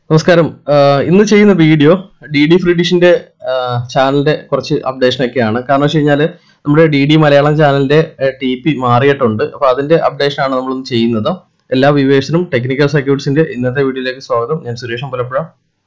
നമസ്കാരം ആഹ് ഇന്ന് ചെയ്യുന്ന വീഡിയോ ഡി ഡി ഫ്രീ ഡിഷിന്റെ ചാനലിന്റെ കുറച്ച് അപ്ഡേഷൻ ഒക്കെയാണ് കാരണം വെച്ച് കഴിഞ്ഞാൽ നമ്മുടെ ഡി ഡി മലയാളം ചാനലിന്റെ ടി പി മാറിയിട്ടുണ്ട് അപ്പൊ അതിന്റെ അപ്ഡേഷൻ ആണ് നമ്മൾ ചെയ്യുന്നത് എല്ലാ വ്യൂവേഴ്സിനും ടെക്നിക്കൽ സർക്യൂട്ട്സിന്റെ ഇന്നത്തെ വീഡിയോയിലേക്ക് സ്വാഗതം ഞാൻ സുരേഷ് അമ്പലപ്പുഴ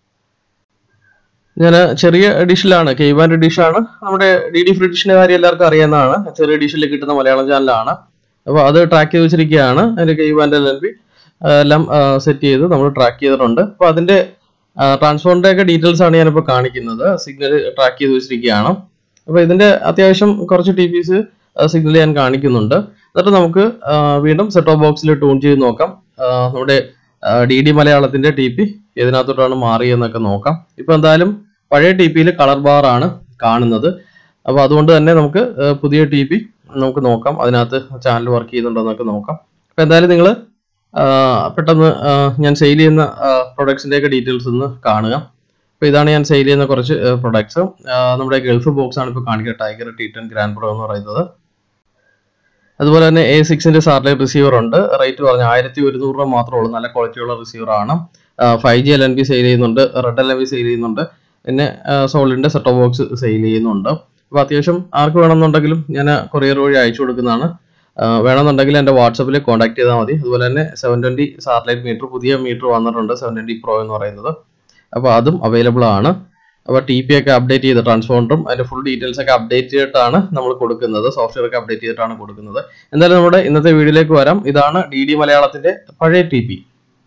ഞാൻ ചെറിയ ഡിഷിലാണ് കെയ്വാൻ്റെ ഡിഷാണ് നമ്മുടെ ഡി ഡി ഫ്രീ ഡിഷിന്റെ കാര്യം എല്ലാവർക്കും അറിയാവുന്നതാണ് ചെറിയ ഡിഷിൽ കിട്ടുന്ന മലയാളം ചാനലാണ് അപ്പോൾ അത് ട്രാക്ക് ചെയ്ത് വെച്ചിരിക്കുകയാണ് അതിന്റെ കെയ്വാൻ്റെ എൽ എൽ ബി എല്ലാം സെറ്റ് ചെയ്ത് നമ്മൾ ട്രാക്ക് ചെയ്തിട്ടുണ്ട് അപ്പോൾ അതിന്റെ ട്രാൻസ്ഫോറിന്റെ ഒക്കെ ഡീറ്റെയിൽസ് ആണ് ഞാനിപ്പോൾ കാണിക്കുന്നത് സിഗ്നൽ ട്രാക്ക് ചെയ്ത് വെച്ചിരിക്കുകയാണ് അപ്പോൾ ഇതിന്റെ അത്യാവശ്യം കുറച്ച് ടി പിസ് സിഗ്നൽ ഞാൻ കാണിക്കുന്നുണ്ട് എന്നിട്ട് നമുക്ക് ആ, വീണ്ടും സെറ്റ് ഓഫ് ബോക്സിൽ ട്യൂൺ ചെയ്ത് നോക്കാം ആ, നമ്മുടെ ഡി ഡി മലയാളത്തിന്റെ ടി പി ഏതിനകത്തോട്ടാണ് മാറിയെന്നൊക്കെ നോക്കാം ഇപ്പൊ എന്തായാലും പഴയ ടി പിയിൽ കളർ ബാർ ആണ് കാണുന്നത് അപ്പൊ അതുകൊണ്ട് തന്നെ നമുക്ക് ആ, പുതിയ ടി പി നമുക്ക് നോക്കാം അതിനകത്ത് ചാനൽ വർക്ക് ചെയ്യുന്നുണ്ടോ എന്നൊക്കെ നോക്കാം അപ്പൊ എന്തായാലും നിങ്ങൾ പെട്ടെന്ന് ആ, ഞാൻ സെയിൽ ചെയ്യുന്ന പ്രൊഡക്ട്സിന്റെ ഒക്കെ ഡീറ്റെയിൽസ് ഒന്ന് കാണുക അപ്പൊ ഇതാണ് ഞാൻ സെയിൽ ചെയ്യുന്ന കുറച്ച് പ്രൊഡക്ട്സ് നമ്മുടെ ഗൾഫ് ബോക്സ് ആണ് ഇപ്പോൾ കാണിക്കുക tiger T ten grand pro എന്ന് പറയുന്നത് അതുപോലെ തന്നെ എ സിക്സിന്റെ സാറ്റലൈറ്റ് റിസീവർ ഉണ്ട് റേറ്റ് പറഞ്ഞ ആയിരത്തി ഒരുന്നൂറ് രൂപ മാത്രമേ ഉള്ളൂ നല്ല ക്വാളിറ്റിയുള്ള റിസീവർ ആണ് five G L N B sale ചെയ്യുന്നുണ്ട് red L N B sale ചെയ്യുന്നുണ്ട് പിന്നെ സോളിന്റെ സെറ്റ് ബോക്സ് സെയിൽ ചെയ്യുന്നുണ്ട് അപ്പോൾ അത്യാവശ്യം ആർക്ക് വേണമെന്നുണ്ടെങ്കിലും ഞാൻ കൊറിയർ വഴി അയച്ചു കൊടുക്കുന്നതാണ് ആ, വേണമെന്നുണ്ടെങ്കിൽ എൻ്റെ വാട്സപ്പിൽ കോൺടാക്ട് ചെയ്താൽ മതി അതുപോലെ തന്നെ സെവൻ ട്വൻറ്റി സാറ്റലൈറ്റ് മീറ്റർ പുതിയ മീറ്റർ വന്നിട്ടുണ്ട് സെവൻ ട്വൻറ്റി പ്രോ എന്ന് പറയുന്നത് അപ്പോൾ അതും അവൈലബിൾ ആണ് അപ്പോൾ ടി പി ഒക്കെ അപ്ഡേറ്റ് ചെയ്ത് ട്രാൻസ്ഫോണ്ടറും അതിന്റെ ഫുൾ ഡീറ്റെയിൽസ് ഒക്കെ അപ്ഡേറ്റ് ചെയ്തിട്ടാണ് നമ്മൾ കൊടുക്കുന്നത് സോഫ്റ്റ്വെയർ ഒക്കെ അപ്ഡേറ്റ് ചെയ്തിട്ടാണ് കൊടുക്കുന്നത് എന്തായാലും നമ്മുടെ ഇന്നത്തെ വീഡിയോയിലേക്ക് വരാം ഇതാണ് ഡി ഡി മലയാളത്തിന്റെ പഴയ ടി പി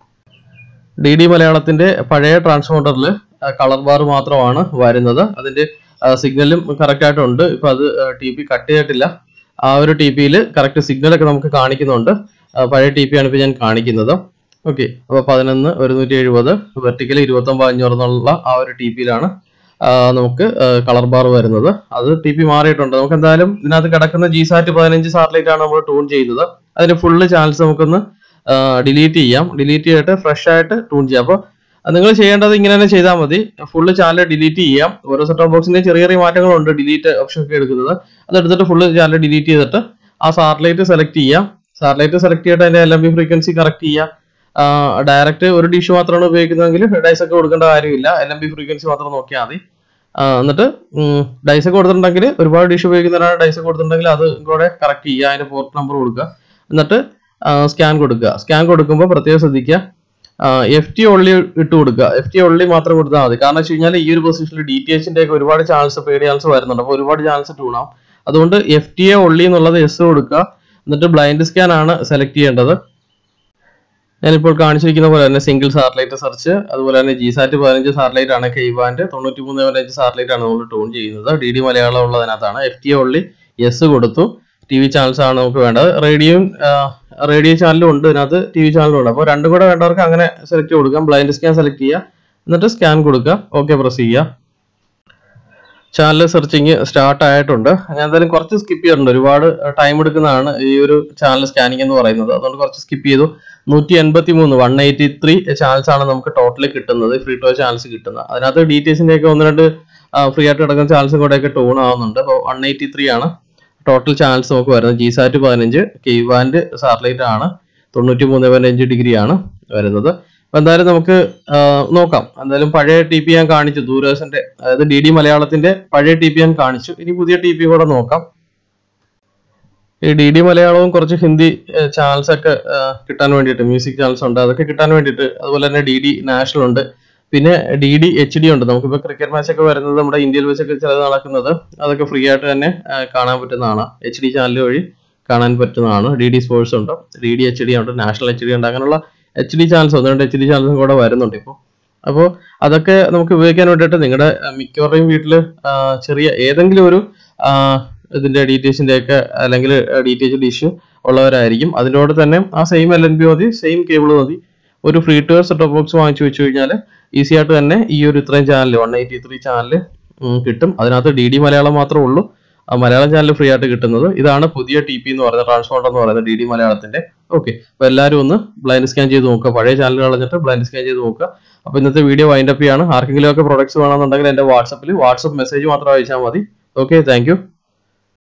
ഡി ഡി മലയാളത്തിന്റെ പഴയ ട്രാൻസ്ഫോണ്ടറിൽ കളർ ബാർ മാത്രമാണ് വരുന്നത് അതിന്റെ സിഗ്നലും കറക്റ്റ് ആയിട്ടുണ്ട് ഇപ്പൊ അത് ടി പി കട്ട് ചെയ്തിട്ടില്ല ആ ഒരു ടി പിയിൽ കറക്റ്റ് സിഗ്നൽ ഒക്കെ നമുക്ക് കാണിക്കുന്നുണ്ട് ആ, പഴയ ടി പി ആണ് ഇപ്പൊ ഞാൻ കാണിക്കുന്നത് ഓക്കെ അപ്പൊ പതിനൊന്ന് ഒരുന്നൂറ്റി എഴുപത് വെർട്ടിക്കൽ ഇരുപത്തൊമ്പത് അഞ്ഞൂറ് എന്നുള്ള ആ ഒരു ടി പിയിലാണ് നമുക്ക് കളർ ബാർ വരുന്നത് അത് ടി പി മാറിയിട്ടുണ്ട് നമുക്ക് എന്തായാലും ഇതിനകത്ത് കിടക്കുന്ന ജി സാറ്റ് പതിനഞ്ച് സാറ്റലൈറ്റ് ആണ് നമ്മൾ ട്യൂൺ ചെയ്യുന്നത് അതിന്റെ ഫുള്ള് ചാനൽസ് നമുക്കൊന്ന് ഡിലീറ്റ് ചെയ്യാം ഡിലീറ്റ് ചെയ്തിട്ട് ഫ്രഷ് ആയിട്ട് ട്യൂൺ ചെയ്യാം അപ്പോൾ നിങ്ങൾ ചെയ്യേണ്ടത് ഇങ്ങനെ തന്നെ ചെയ്താൽ മതി ഫുള്ള് ചാനൽ ഡിലീറ്റ് ചെയ്യാം ഓരോ സെറ്റ് ഓഫ് ബോക്സിന്റെ ചെറിയ ചെറിയ മാറ്റങ്ങളുണ്ട് ഡിലീറ്റ് ഓപ്ഷൻ ഒക്കെ എടുക്കുന്നത് അതെടുത്തിട്ട് ഫുള്ള് ചാനൽ ഡിലീറ്റ് ചെയ്തിട്ട് ആ സാറ്റലൈറ്റ് സെലക്ട് ചെയ്യാം സാറ്റലൈറ്റ് സെലക്ട് ചെയ്തിട്ട് അതിന്റെ L M B frequency correct ചെയ്യാം ഡയറക്റ്റ് ഒരു ഡിഷ് മാത്രമാണ് ഉപയോഗിക്കുന്നതെങ്കിൽ ഡൈസ് ഒക്കെ കൊടുക്കേണ്ട കാര്യമില്ല എൽ എം ബി ഫ്രീക്വൻസി മാത്രം നോക്കിയാൽ മതി ആ, എന്നിട്ട് ഡൈസ് ഒക്കെ കൊടുത്തിട്ടുണ്ടെങ്കിൽ ഒരുപാട് ഡിഷ് ഉപയോഗിക്കുന്നവരാണ് ഡൈസ് ഒക്കെ കൊടുത്തിട്ടുണ്ടെങ്കിൽ അത് കൂടെ കറക്റ്റ് ചെയ്യുക അതിന്റെ പോർട്ട് നമ്പർ കൊടുക്കുക എന്നിട്ട് സ്കാൻ കൊടുക്കുക സ്കാൻ കൊടുക്കുമ്പോൾ പ്രത്യേകം ശ്രദ്ധിക്കുക എഫ് ടി ഒള്ളി ഇട്ട് കൊടുക്കുക എഫ് ടി ഒള്ളി മാത്രം കൊടുത്താൽ മതി കാരണം വെച്ച് കഴിഞ്ഞാൽ ഈ ഒരു പൊസിഷനിൽ ഡി ടി എച്ചിന്റെ ഒക്കെ ഒരുപാട് ചാൻസ് പേടി ചാൻസ് വരുന്നുണ്ട് അപ്പോൾ ഒരുപാട് ചാൻസ് ട്യൂണാവും അതുകൊണ്ട് എഫ് ടി എ ഒള്ളി എന്നുള്ളത് എസ് കൊടുക്കുക എന്നിട്ട് ബ്ലൈൻഡ് സ്കാൻ ആണ് സെലക്ട് ചെയ്യേണ്ടത് ഞാനിപ്പോൾ കാണിച്ചിരിക്കുന്ന പോലെ തന്നെ സിംഗിൾ സാറ്റലൈറ്റ് സെർച്ച് അതുപോലെ തന്നെ ജി സാറ്റ് പതിനഞ്ച് സാറ്റലൈറ്റ് ആണ് കെയ്വാന്റെ തൊണ്ണൂറ്റി മൂന്ന് പതിനഞ്ച് സാറ്റലൈറ്റ് ആണ് നമ്മൾ ട്യൂൺ ചെയ്യുന്നത് ഡി ഡി മലയാളം ഉള്ളതിനകത്താണ് എഫ് ടി ഒള്ളി എസ് കൊടുത്തു ടി വി ചാനൽസ് ആണ് നമുക്ക് വേണ്ടത് റേഡിയോയും റേഡിയോ ചാനലും ഉണ്ട് ഇതിനകത്ത് ടി വി ചാനലും ഉണ്ട് അപ്പോൾ രണ്ടും കൂടെ വേണ്ടവർക്ക് അങ്ങനെ സെലക്ട് കൊടുക്കാം ബ്ലൈൻഡ് സ്കാൻ സെലക്ട് ചെയ്യുക എന്നിട്ട് സ്കാൻ കൊടുക്കുക ഓക്കെ പ്രസ് ചെയ്യുക ചാനൽ സെർച്ചിങ് സ്റ്റാർട്ട് ആയിട്ടുണ്ട് ഞാൻ എന്തായാലും കുറച്ച് സ്കിപ്പ് ചെയ്തിട്ടുണ്ട് ഒരുപാട് ടൈം എടുക്കുന്നതാണ് ഈ ഒരു ചാനൽ സ്കാനിങ് എന്ന് പറയുന്നത് അതുകൊണ്ട് കുറച്ച് സ്കിപ്പ് ചെയ്തു നൂറ്റി എൺപത്തി മൂന്ന് വൺ എയ്റ്റി ത്രീ ചാനൽസ് ആണ് നമുക്ക് ടോട്ടൽ കിട്ടുന്നത് ഫ്രീ ടോ ചാനൽസ് കിട്ടുന്നത് അതിനകത്ത് ഡീറ്റെയിൽസിന്റെ ഒക്കെ ഒന്ന് രണ്ട് ഫ്രീ ആയിട്ട് കിടക്കുന്ന ചാനൽസും കൂടെ ഒക്കെ ടൂൺ ആവുന്നുണ്ട് അപ്പോൾ വൺ എയ്റ്റി ത്രീ ആണ് ടോട്ടൽ ചാനൽസ് നമുക്ക് വരുന്നത് ജി സാറ്റ് പതിനഞ്ച് കെയ്വാൻഡ് സാറ്റലൈറ്റ് ആണ് തൊണ്ണൂറ്റി മൂന്ന് പതിനഞ്ച് ഡിഗ്രി ആണ് വരുന്നത് അപ്പൊ എന്തായാലും നമുക്ക് ആ, നോക്കാം എന്തായാലും പഴയ ടി പി ഞാൻ കാണിച്ചു ദൂരദർശന്റെ അതായത് ഡി ഡി മലയാളത്തിന്റെ പഴയ ടി പി ഞാൻ കാണിച്ചു ഇനി പുതിയ ടി പി കൂടെ നോക്കാം ഈ ഡി ഡി മലയാളവും കുറച്ച് ഹിന്ദി ചാനൽസ് ഒക്കെ ആ, കിട്ടാൻ വേണ്ടിയിട്ട് മ്യൂസിക് ചാനൽസ് ഉണ്ട് അതൊക്കെ കിട്ടാൻ വേണ്ടിയിട്ട് അതുപോലെ തന്നെ ഡി ഡി നാഷണൽ ഉണ്ട് പിന്നെ ഡി ഡി എച്ച് ഡി ഉണ്ട് നമുക്കിപ്പോൾ ക്രിക്കറ്റ് മാച്ച് ഒക്കെ വരുന്നത് നമ്മുടെ ഇന്ത്യയിൽ വെച്ചൊക്കെ ചിലത് നടക്കുന്നത് അതൊക്കെ ഫ്രീ ആയിട്ട് തന്നെ ആ, കാണാൻ പറ്റുന്നതാണ് എച്ച് ഡി ചാനൽ വഴി കാണാൻ പറ്റുന്നതാണ് ഡി ഡി സ്പോർട്സ് ഉണ്ട് ഡി ഡി എച്ച് ഡി ഉണ്ട് നാഷണൽ എച്ച് ഡി ഉണ്ട് അങ്ങനെയുള്ള എച്ച് ഡി ചാനൽസ് ഒന്ന് രണ്ട് എച്ച് ഡി ചാനൽസും കൂടെ വരുന്നുണ്ട് ഇപ്പോൾ അപ്പോൾ അതൊക്കെ നമുക്ക് ഉപയോഗിക്കാൻ വേണ്ടിയിട്ട് നിങ്ങളുടെ മിക്കവരുടെയും വീട്ടിൽ ചെറിയ ഏതെങ്കിലും ഒരു ആ, ഇതിന്റെ ഡി ടി എച്ചിന്റെ ഒക്കെ അല്ലെങ്കിൽ ഡി ടി എച്ച് ഡിഷ് ഉള്ളവരായിരിക്കും അതിനോട് തന്നെ ആ സെയിം എൽ എൻ ബി മതി സെയിം കേബിൾ മതി ഒരു ഫ്രീ ടു സെറ്റ് ബോക്സ് വാങ്ങിച്ചു വെച്ച് കഴിഞ്ഞാൽ ഈസി ആയിട്ട് തന്നെ ഈ ഒരു ഇത്രയും channel one eighty three channel കിട്ടും അതിനകത്ത് ഡി ഡി മലയാളം മാത്രമേ ഉള്ളൂ ആ മലയാളം ചാനൽ ഫ്രീ ആയിട്ട് കിട്ടുന്നത് ഇതാണ് പുതിയ ടി പി എന്ന് പറയുന്നത് ട്രാൻസ്പോണ്ടർ എന്ന് പറയുന്നത് ഡി ഡി മലയാളത്തിന്റെ ഓക്കെ അപ്പോൾ എല്ലാവരും ഒന്ന് ബ്ലൈൻഡ് സ്കാൻ ചെയ്ത് നോക്കുക പഴയ ചാനൽ കളഞ്ഞിട്ട് ബ്ലൈൻഡ് സ്കാൻ ചെയ്ത് നോക്കുക അപ്പോൾ ഇന്നത്തെ വീഡിയോ വൈൻഡ് അപ്പ് ചെയ്യാണ് ആർക്കെങ്കിലും ഒക്കെ പ്രൊഡക്ട്സ് വേണമെന്നുണ്ടെങ്കിൽ എൻ്റെ വാട്സപ്പിൽ വാട്സപ്പ് മെസ്സേജ് മാത്രം അയച്ചാൽ മതി ഓക്കെ താങ്ക്